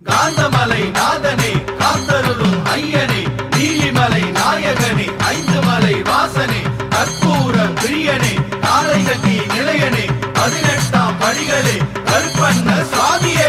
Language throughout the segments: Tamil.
காந்தமலை நாதனே காத்தருளும் ஐயனே நீலிமலை நாயகனே ஐந்து மலை வாசனே கற்பூர பிரியனே காலை கட்டி நிலையனே பதினெட்டாம் படிகளே கற்பண்ண சுவாமியே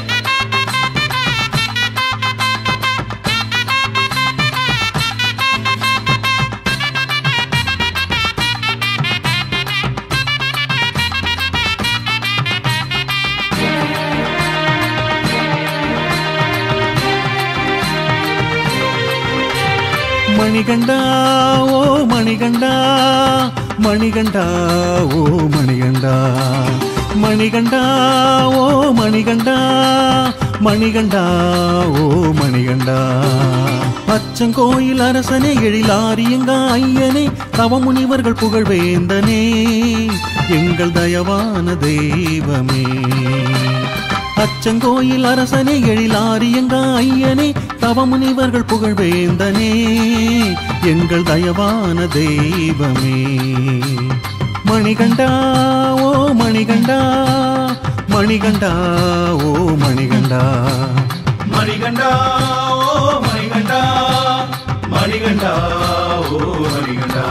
மணிகண்டா ஓ மணிகண்டா மணிகண்டா ஓ மணிகண்டா மணிகண்டா ஓ மணிகண்டா மணிகண்டா ஓ மணிகண்டா அச்சங்கோயில் அரசனே எழிலாரியங்க ஐயனே தவமுனிவர்கள் புகழ்வேந்தனே எங்கள் தயவான தெய்வமே அச்சங்கோயில் அரசனே எழிலாரியங்க ஐயனே தவமுனிவர்கள் புகழ்வேந்தனே எங்கள் தயவான தெய்வமே மணிகண்டா ஓ மணிகண்டா மணிகண்டா ஓ மணிகண்டா மணிகண்டா ஓ மணிகண்டா மணிகண்டா ஓ மணிகண்டா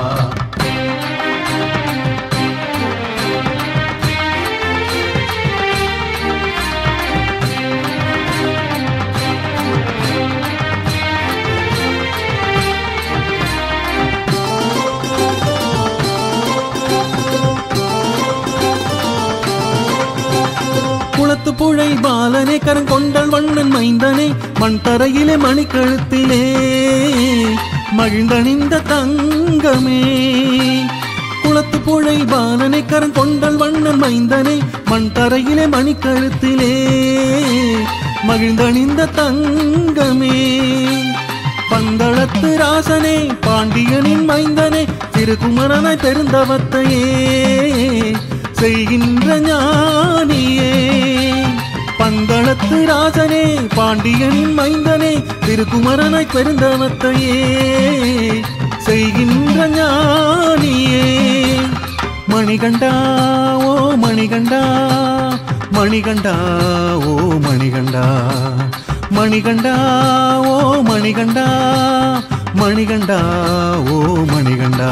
குளத்து புழை பாலனே கரங்கொண்டல் வண்ணன் மைந்தனே மண் தரையிலே மணிக்கழுத்திலே மகிழ்ந்தணிந்த தங்கமே குளத்து புழை பாலனை கரங்கொண்டல் வண்ணன் மைந்தனே மண் தரையிலே மணிக்கழுத்திலே மகிழ்ந்தணிந்த தங்கமே பந்தளத்து ராசனே பாண்டியனின் மைந்தனே திருக்குமரனாய் பெருந்தவத்தையே செய்கின்ற ஞானியே பந்தளத்து ராசனே பாண்டியனின் மைந்தனே திருக்குமரனாய் பெருந்தவத்தையே செய்கின்ற ஞானியே மணிகண்டா ஓ மணிகண்டா மணிகண்டா ஓ மணிகண்டா மணிகண்டா ஓ மணிகண்டா மணிகண்டா ஓ மணிகண்டா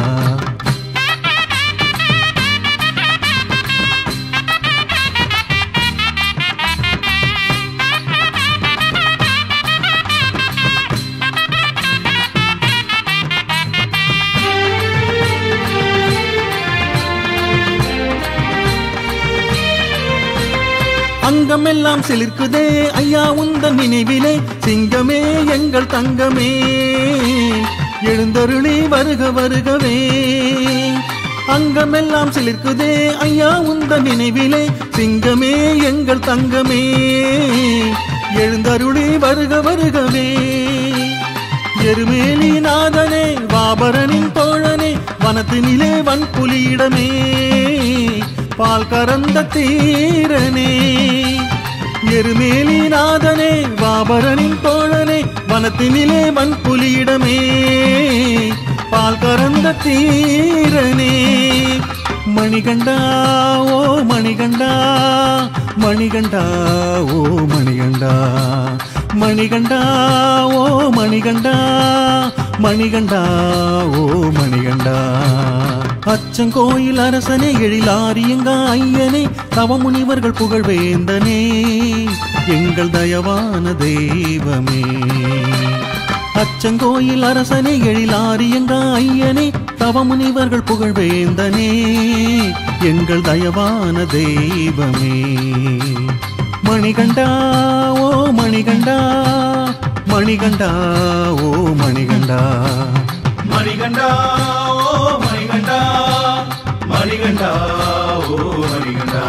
அங்கமெல்லாம் சிலிர்க்குதே ஐயா உந்தன் நினைவிலே சிங்கமே எங்கள் தங்கமே எழுந்தருளி வருக வருகவே அங்கமெல்லாம் சிலிர்க்குதே ஐயா உந்தன் நினைவிலே சிங்கமே எங்கள் தங்கமே எழுந்தருளி வருக வருகவே எருமேலி நாதனே வாபரனின் தோழனே வனத்தினிலே வன்புலியிடமே பால் கறந்த தீரனே எருமேலி நாதனே வாபரனின் தோழனே வனத்தினிலே வன்புலியிடமே பால் கறந்த தீரனே மணிகண்டா ஓ மணிகண்டா மணிகண்டா ஓ மணிகண்டா மணிகண்டா ஓ மணிகண்டா மணிகண்டா ஓ மணிகண்டா அச்சங்கோயில் அரசனே எழிலாரியங்க ஐயனே தவமுனிவர்கள் புகழ்வேந்தனே எங்கள் தயவான தெய்வமே அச்சங்கோயில் அரசனே எழிலாரியங்க ஐயனே தவமுனிவர்கள் புகழ்வேந்தனே எங்கள் தயவான தெய்வமே மணிகண்டா ஓ மணிகண்டா மணிகண்டா ஓ மணிகண்டா மணிகண்டா ஓ மணிகண்டா மணிகண்டா ஓ மணிகண்டா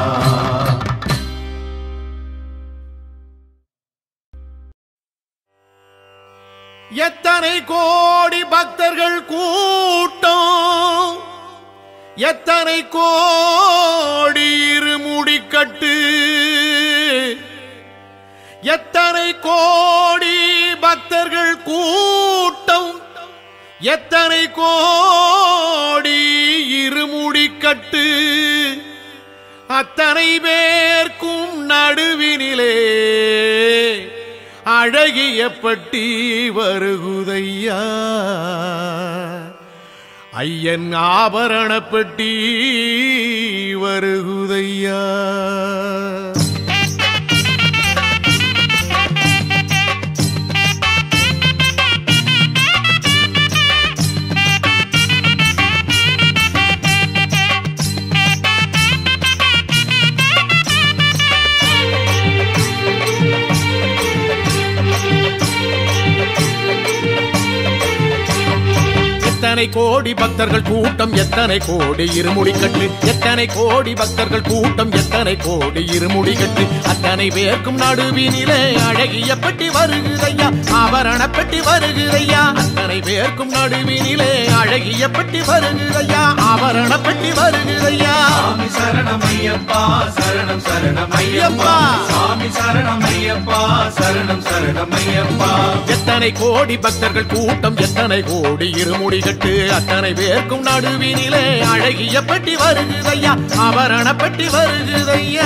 எத்தனை கோடி பக்தர்கள் கூட்டம் எத்தனை கோடி இருமுடிக்கட்டு எத்தனை கோடி பக்தர்கள் கூட்டம் எத்தனை கோடி இருமுடிக்கட்டு அத்தனை பேர்க்கும் நடுவினிலே அழகிய பட்டி வருகுதையா ஐயன் ஆபரண பெட்டி வருகுதையா எத்தனை கோடி பக்தர்கள் கூட்டம் எத்தனை கோடி இருமுடி கட்டு எத்தனை கோடி பக்தர்கள் கூட்டம் எத்தனை கோடி இருமுடி கட்டு அத்தனை பேர்க்கும் நடுவினிலே அழகிய பெட்டி வருகுதையா ஆபரண பெட்டி வருகுதையா அத்தனை பேர்க்கும் நடுவினிலே அழகிய பெட்டி வருகுதையா ஆபரண பெட்டி வருகுதையா சாமி சரணம் ஐயப்பா சரணம் சரணம் ஐயப்பா சாமி சரணம் ஐயப்பா சரணம் சரணம் ஐயப்பா எத்தனை கோடி பக்தர்கள் கூட்டம் எத்தனை கோடி இருமுடி கட்டு அத்தனை பேர்க்கும் நடுவினிலே அழகிய பெட்டி வருகுதையா ஆபரண பெட்டி வருகுதையா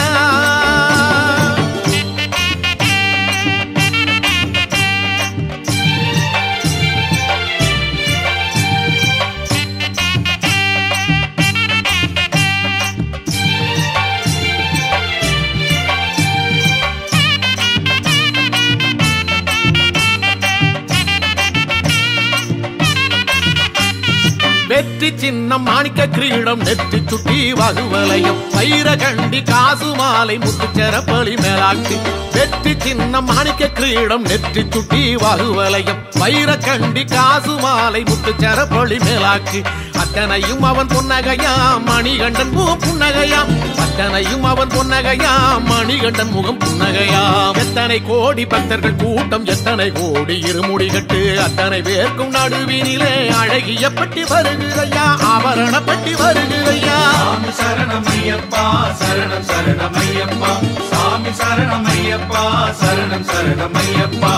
வெற்றி சின்னம் மாணிக்க கிரீடம் நெற்றி சுட்டி வகுவலையும் வைர கண்டி காசு மாலை முத்துச்சரப்பலி மேலாக்கி வெற்றி சின்னம் மாணிக்க கிரீடம் நெற்றி சுட்டி வகுவலையும் வைர கண்டி காசு மாலை முத்துச்சரப்பலி மேலாக்கி அத்தனையும் அவன் புன்னகையாம் மணிகண்டன் முகம் புன்னகையாம் அத்தனையும் அவன் பொன்னகையாம் மணிகண்டன் முகம் புன்னகையாம் எத்தனை கோடி பக்தர்கள் கூட்டம் எத்தனை கோடி இருமுடி கட்டு அத்தனை பேர்க்கும் நடுவினிலே அழகிய பட்டி வருகுதையா ஆபரண பட்டி வருகுதையா சாமி சரணம் ஐயப்பா சரணம் சரணம் ஐயப்பா சாமி சரணம் ஐயப்பா சரணம் சரணம் ஐயப்பா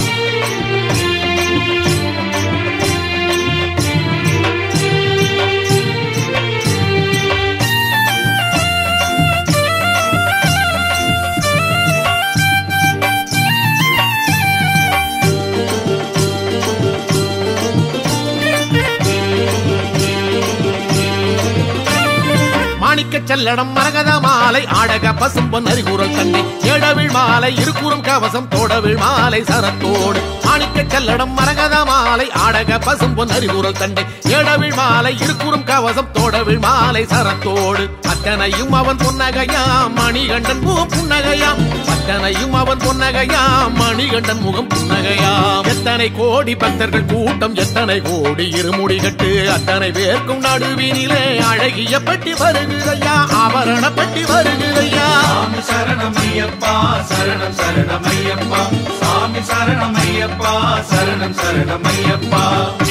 மாணிக்க செல்லடம் மரகத மாலை ஆடக பசும்பொன் அறிகுறல் தன்னை ஏழவிழ் மாலை இருக்குறும் கவசம் தோடவிழ் மாலை சரத்தோடு மாணிக்க செல்லடம் மரகத மாலை ஆடக பசும்பொன் அறிகுறல் தன்னை ஏழவிழ் மாலை இருக்குறும் கவசம் தோடவிழ் மாலை சரத்தோடு அத்தனையும் அவன் புன்னகையாம் மணிகண்டன் முகம் புன்னகையாம் அத்தனையும் அவன் புன்னகையாம் மணிகண்டன் முகம் புன்னகையாம் எத்தனை கோடி பக்தர்கள் கூட்டம் எத்தனை கோடி இருமுடி கட்டு அத்தனை பேர்க்கும் நடுவினிலே அழகிய பட்டி வருகுதையா ஆபரண பட்டி வருகுதையா சாமி சரணம் ஐயப்பா சரணம் சரணம் ஐயப்பா சாமி சரணம் ஐயப்பா சரணம் சரணம் ஐயப்பா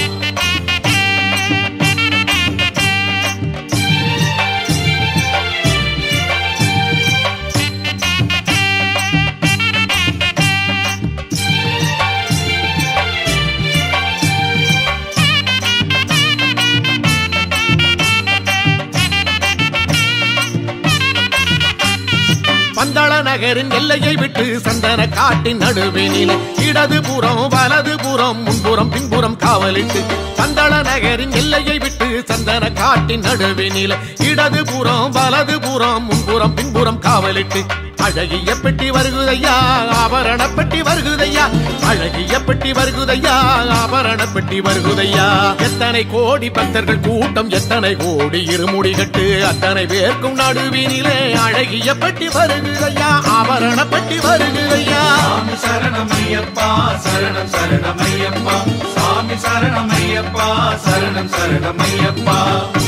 பந்தள நகரின் எல்லையை விட்டு சந்தன காட்டின் நடுவினிலே இடதுபுறம் வலதுபுறம் முன்புறம் பின்புறம் காவலிட்டு பந்தள நகரின் எல்லையை விட்டு சந்தன காட்டின் நடுவினிலே இடதுபுறம் வலதுபுறம் முன்புறம் பின்புறம் காவலிட்டு அழகிய பெட்டி வருகுதையா ஆபரண பெட்டி வருகுதையா அழகிய பெட்டி வருகுதையா ஆபரண பெட்டி வருகுதையா எத்தனை கோடி பக்தர்கள் கூட்டம் எத்தனை கோடி இருமுடி கட்டு அத்தனை பேர்க்கும் நடுவினிலே அழகிய பெட்டி வருகுதையா ஆபரண பெட்டி வருகுதையா சாமி சரணம் ஐயப்பா சரணம் சரணம் ஐயப்பா சாமி சரணம் ஐயப்பா சரணம் சரணம் ஐயப்பா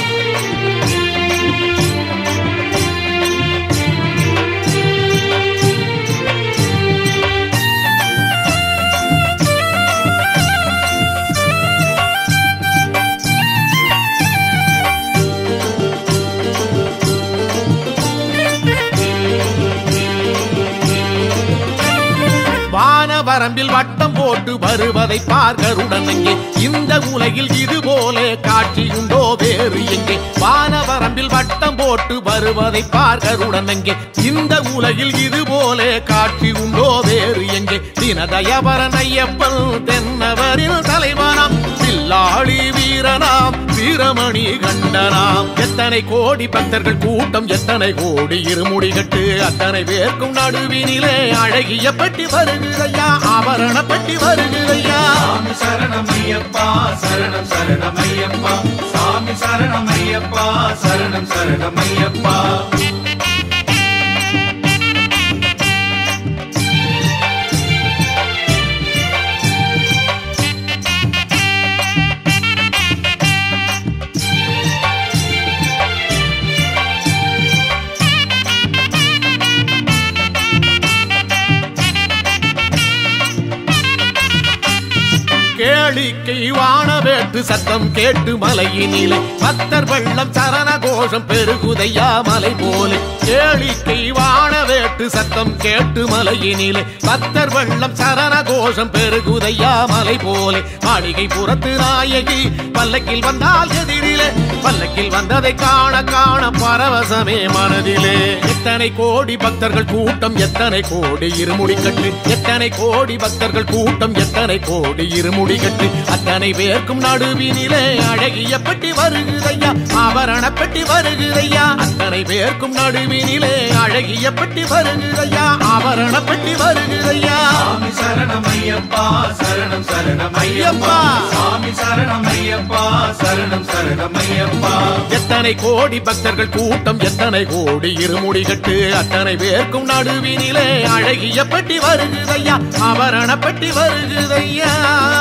வானவரம்பில் வட்டம் போட்டு வருவதை பார்கருடன் அங்கே இந்த உலகில் இது போல காட்சியுண்டோ வேறு எங்கே வானவரம்பில் வட்டம் போட்டு வருவதை பார்கருடன் அங்கே இந்த உலகில் இது போல காட்சி உண்டோ வேறு எங்கே தினதயபரன் ஐயப்பன் தென்னவரில் தலைவனாம் வில்லாளி வீரனாம் வீரமணி கண்டனாம் எத்தனை கோடி பக்தர்கள் கூட்டம் எத்தனை கோடி இருமுடி கட்டு அத்தனை பேர்க்கும் நடுவினிலே அழகிய பட்டி வருகிறையா ஆபரண பட்டி வருகிறையா சாமி சரணமையப்பா சரணம் சரணமையப்பா சாமி சரணமையப்பா சரணம் சரணமையப்பா கேளிக்கை வானவேட்டு சத்தம் கேட்டு மலையினிலே பக்தர் வெள்ளம் சரண கோஷம் பெருகுதையா மலை போலே கேளிக்கை வானவேட்டு சத்தம் கேட்டு மலையினிலே பக்தர் வெள்ளம் சரண கோஷம் பெருகுதையா மலை போலே மாளிகை புறத்து நாயகி பல்லக்கில் வந்தால் எதிரிலே பல்லக்கில் வந்ததை காண காண பரவசமே மனதிலே எத்தனை கோடி பக்தர்கள் கூட்டம் எத்தனை கோடி இருமுடி கட்டு எத்தனை கோடி பக்தர்கள் கூட்டம் எத்தனை கோடி இருமுடி கட்டு அத்தனை பேர்க்கும் நடுவினிலே அழகிய பெட்டி வருகுதையா ஆபரண பெட்டி வருகுதையா அத்தனை பேர்க்கும் நடுவினிலே அழகிய பெட்டி வருகுதையா ஆபரண பெட்டி வருகுதையா சாமி சரணமையப்பா சரணம் சரணமையப்பா சாமி சரணமையப்பா சரணம் சரணமையப்பா எத்தனை கோடி பக்தர்கள் கூட்டம் எத்தனை கோடி இருமுடி கட்டு அத்தனை பேர்க்கும் நடுவினிலே அழகிய பெட்டி வருகுதையா ஆபரண பெட்டி வருகுதையா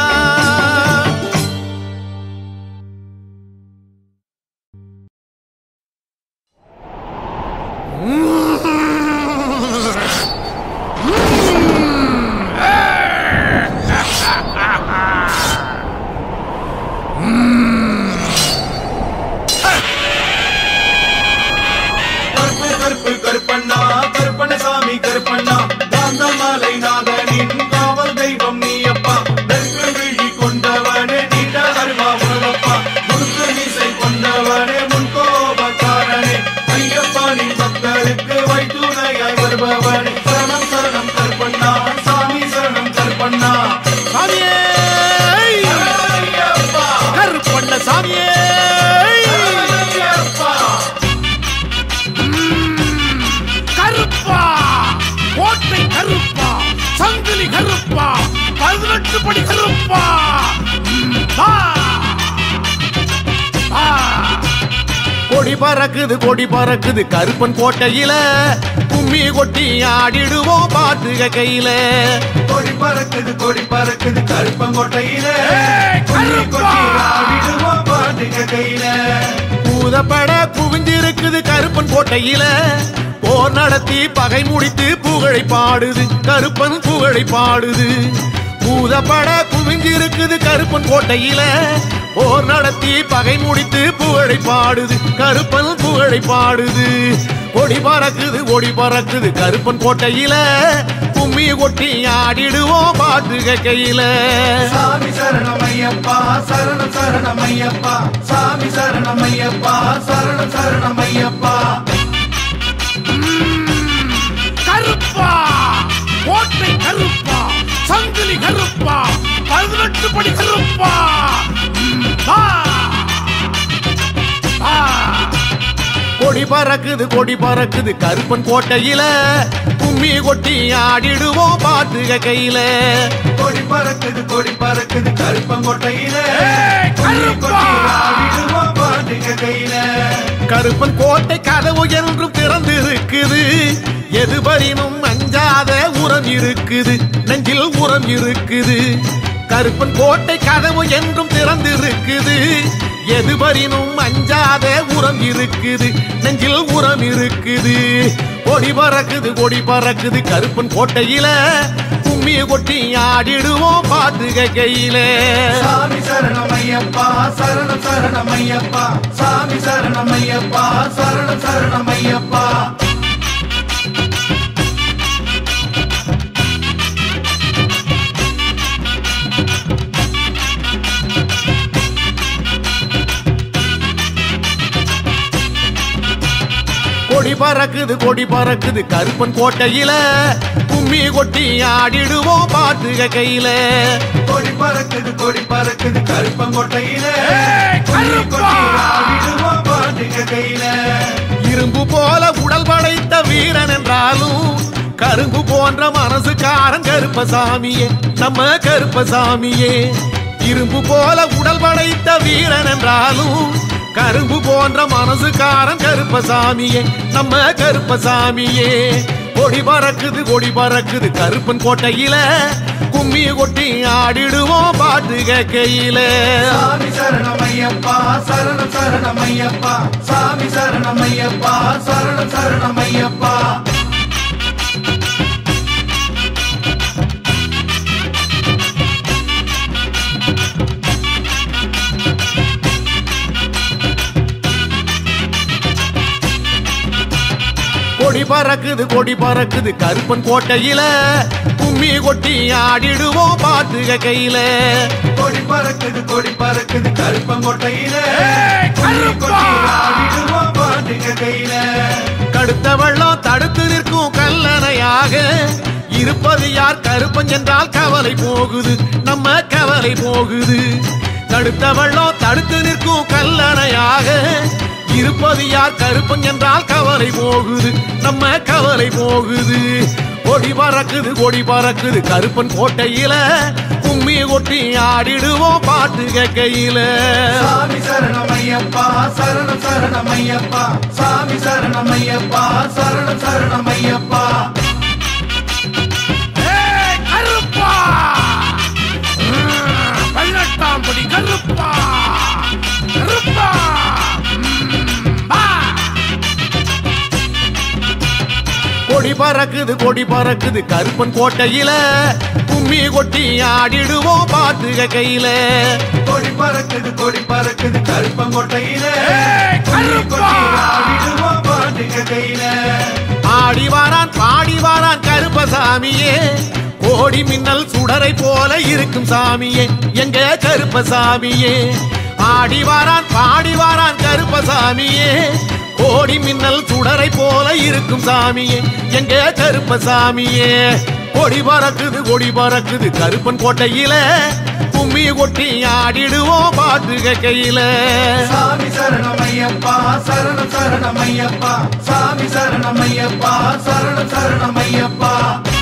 கருப்பு கருப்பு கருப்பண்ணா கருப்பண்ணசாமி கருப்பண்ணா காந்தமாலை நாதனின் காவல் தெய்வம் நீயப்பா நெற்கு விழி கொண்டவனே நீண்ட அருவா உணவப்பா முழுக்க மீசை கொண்டவனே முன்கோபக்காரனே ஐயப்பா நீ பக்தருக்கு வைத்துணையாய் வருபவனே சரணம் சரணம் கருப்பண்ணா சாமி சரணம் கருப்பண்ணா சாமியே ஐயப்பா கருப்பண்ண சாமியே ஐயப்பா கருப்பா கோட்டை கருப்பா சங்கிலி கருப்பா பதினெட்டு படி கருப்பா ம், வா. வா. கொடி பறக்குது கொடி பறக்குது கருப்பன் கோட்டையில கும்மி கொட்டி ஆடிடுவோம் பாட்டுக கையில கொடி பறக்குது கொடி பறக்குது கருப்பங்கோட்டையில ஏய், கொடி கருப்பா! கொடி ஆடிடுவோம் பாட்டுங்க கையில பூதப்பட குவிஞ்சிருக்குது கருப்பன் கோட்டையில போர் நடத்தி பகை முடித்து புகழை பாடுது கருப்பன் புகழை பாடுது பூதப்பட குவிஞ்சிருக்குது கருப்பன் கோட்டையில போர் நடத்தி பகை முடித்து புகழை பாடுது கருப்பன் புகழை பாடுது கொடி பறக்குது கொடி பறக்குது கருப்பன் கோட்டையில கும்மி கொட்டி ஆடிடுவோம் பாட்டுக கையில சாமி சரணமையப்பா சரணம் சரணமையப்பா சாமி சரணமையப்பா சரணம் சரணமையப்பா கருப்பா கோட்டை கருப்பா சங்கிலி கருப்பா பதினெட்டு படி கருப்பா ம், வா. வா. கொடி பறக்குது கொடி பறக்குது கருப்பன் கோட்டையில கும்மி கொட்டி ஆடிடுவோம் பாட்டுக கையில கொடி பறக்குது கொடி பறக்குது கருப்பங்கோட்டையில ஏய், கொடி கருப்பா! கொடி ஆடிடுவோம் பாட்டுங்க கையில கருப்பன் கோட்டை கதவு என்றும் திறந்து இருக்குது எதுபரினும் அஞ்சாத உரம் இருக்குது நெஞ்சில் உரம் இருக்குது கருப்பன் கோட்டை கதவு என்றும் திறந்து இருக்குது எதுபரினும் அஞ்சாத உரம் இருக்குது நெஞ்சில் உரம் இருக்குது கொடி பறக்குது கொடி பறக்குது கருப்பன் கோட்டையில கும்மி கொட்டி ஆடிடுவோம் பாட்டுக கையில சாமி சரணமையப்பா சரணம் சரணமையப்பா சாமி சரணமையப்பா சரணம் சரணமையப்பா கொடி பறக்குது கொடி பறக்குது கருப்பன் கோட்டையில கும்மி கொட்டி ஆடிடுவோம் பாட்டுக கையில கொடி பறக்குது கொடி பறக்குது கருப்பங்கோட்டையில கருப்பா! கொடி ஆடிடுவோம் பாட்டுங்க கையில இரும்பு போல உடல் படைத்த வீரன் என்றாலும் கரும்பு போன்ற மனசுக்காரன் கருப்பசாமியே நம்ம கருப்பசாமியே இரும்பு போல உடல் படைத்த வீரன் என்றாலும் கரும்பு போன்ற மனசுக்காரன் கருப்பசாமியே நம்ம கருப்பசாமியே கொடி பறக்குது கொடி பறக்குது கருப்பன் கோட்டையில கும்மி கொட்டி ஆடிடுவோம் பாட்டு கையில சாமி சரணமையப்பா சரணம் சரணமையப்பா சாமி சரணமையப்பா சரணம் சரணமையப்பா கொடி பறக்குது கொடி பறக்குது கருப்பன் கோட்டையில கும்மி கொட்டி ஆடிடுவோம் பாட்டுக கையில கொடி பறக்குது கொடி பறக்குது கருப்பங்கோட்டையில கருப்பா! கொடி ஆடிடுவோம் பாட்டுங்க கையில கடுத்த வெள்ளம் தடுத்து நிற்கும் கல்லணையாக இருப்பது யார் கருப்பன் என்றால் கவலை போகுது நம்ம கவலை போகுது தடுத்த வெள்ளம் தடுத்து நிற்கும் கல்லணையாக இருப்பது யார் கருப்பன் என்றால் கவலை போகுது நம்ம கவலை போகுது கொடி பறக்குது கொடி பறக்குது கருப்பன் கோட்டையில கும்மி கொட்டி ஆடிடுவோம் பாட்டு கையில சாமி சரணமையப்பா சரணம் சரணமையப்பா சாமி சரணமையப்பா சரணம் சரணமையப்பா கருப்பா பதினெட்டாம் படி கருப்பா கருப்பா கொடி பறக்குது கொடி பறக்குது கருப்பன் கோட்டையில கும்மி கொட்டி ஆடிடுவோம் பாட்டுக கையில கொடி பறக்குது கொடி பறக்குது கருப்பங்கோட்டையில கருப்பா! கொடி ஆடிடுவோம் பாட்டுங்க கையில ஆடி வாரான் பாடி வாரான் கருப்பசாமியே கோடி மின்னல் சுடரை போல இருக்கும் சாமியே எங்க கருப்பசாமியே ஆடி வாரான் பாடி வாரான் கருப்பசாமியே கோடி மின்னல் சுடரை போல இருக்கும் சாமியே எங்க கருப்பசாமியே கொடி பறக்குது கொடி பறக்குது கருப்பன் கோட்டையில கும்மி கொட்டி ஆடிடுவோம் பாட்டுக கையில சாமி சரணமையப்பா சரணம் சரணமையப்பா சாமி சரணமையப்பா சரணம் சரணமையப்பா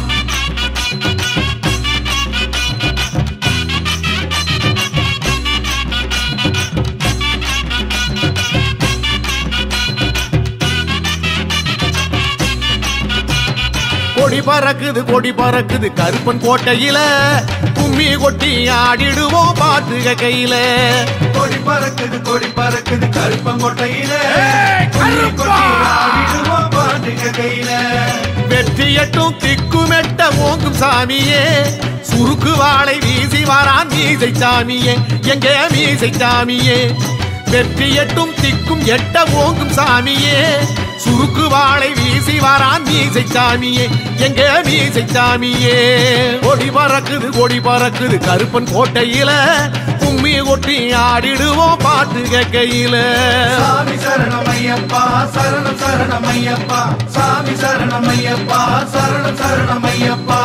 கொடி பறக்குது கொடி பறக்குது கருப்பன் கோட்டையில கும்மி கொட்டி ஆடிடுவோம் பாட்டுக கையில கொடி பறக்குது கொடி பறக்குது கருப்பங்கோட்டையில கருப்பா! கொடி ஆடிடுவோம் பாட்டுங்க கையில வெற்றி எட்டும் திக்குமெட்ட ஓங்கும் சாமியே சுருக்கு வாளை வீசி வாரான் மீசை சாமியே எங்க மீசை சாமியே வெற்றி எட்டும் திக்கும் எட்ட ஓங்கும் சாமியே சுருக்கு வாளை வீசி வாரான் மீசை சாமியே எங்க மீசை சாமியே கொடி பறக்குது கொடி பறக்குது கருப்பன் கோட்டையில கும்மி கொட்டி ஆடிடுவோம் பாட்டு கையில சாமி சரணமையப்பா சரணம் சரணமையப்பா சாமி சரணமையப்பா சரணம் சரணமையப்பா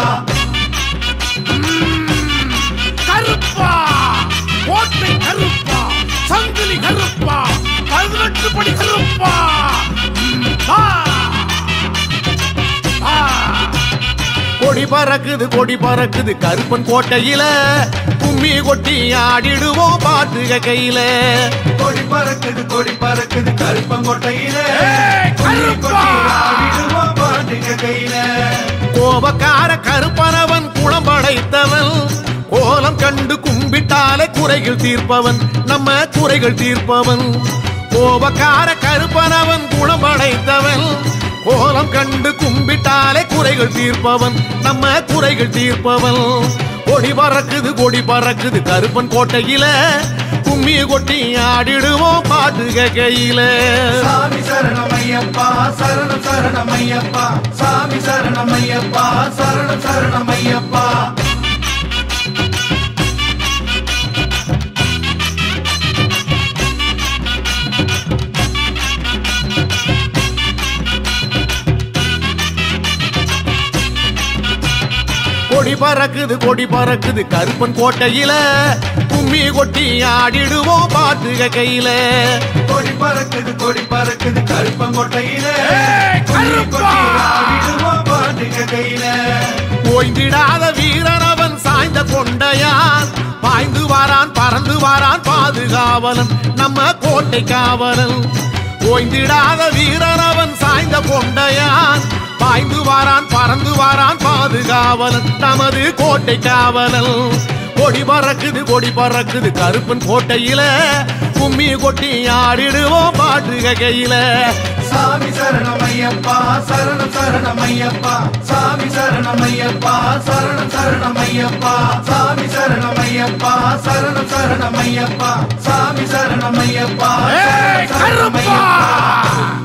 கருப்பா கோட்டை கருப்பா சங்கிலி கருப்பா பதினெட்டு படி கருப்பா கொடி பறக்குது கொடி பறக்குது கருப்பன் கோட்டையில கும்மி கொட்டி ஆடிடுவோம் பாட்டுக கையில கொடி பறக்குது கொடி பறக்குது கருப்பங்கோட்டையில கருப்பா! கொடி ஆடிடுவோம் பாட்டுங்க கையில கோபக்கார கருப்பனவன் குளம் படைத்தவன் கோலம் கண்டு கும்பிட்டாலே குறைகள் தீர்ப்பவன் நம்ம குறைகள் தீர்ப்பவன் கோபக்கார கருப்பனவன் குளம் படைத்தவன் கோலம் கண்டு கும்பிட்டாலே குறைகள் தீர்ப்பவன் நம்ம குறைகள் தீர்ப்பவன் கொடி பறக்குது கொடி பறக்குது கருப்பன் கோட்டையில கும்மி கொட்டி ஆடிடுவோம் பாட்டுக கையில சாமி சரணமையப்பா சரணம் சரணமையப்பா சாமி சரணமையப்பா சரணம் சரணமையப்பா கொடி பறக்குது கொடி பறக்குது கருப்பன் கோட்டையில கும்மி கொட்டி ஆடிடுவோம் பாட்டுக கையில கொடி பறக்குது கொடி பறக்குது கருப்பங்கோட்டையில ஏய், கொடி கருப்பா! கொடி ஆடிடுவோம் பாட்டுக கையில ஓய்ந்திடாத வீரன் அவன் சாய்ந்த கொண்டையான் பாய்ந்து வாரான் பறந்து வாரான் பாதுகாவலன் நம்ம கோட்டை காவலன் ஓய்ந்திடாத வீரன் அவன் சாய்ந்த கொண்டையான் பாய்ந்து வாரான் பறந்து வாரான் பாதுகாவலன் நமது கோட்டை காவலன் கொடி பறக்குது கொடி பறக்குது கருப்பன் கோட்டையில கும்மி கொட்டி ஆடிடுவோம் பாட்டுக கையில சாமி சரணமையப்பா சரணம் சரணமையப்பா சாமி சரணமையப்பா சரணம் சரணமையப்பா சாமி சரணமையப்பா சரணம் சரணமையப்பா சாமி சரணமையப்பா ஏய், சரணம் கருப்பா! சரணமையப்பா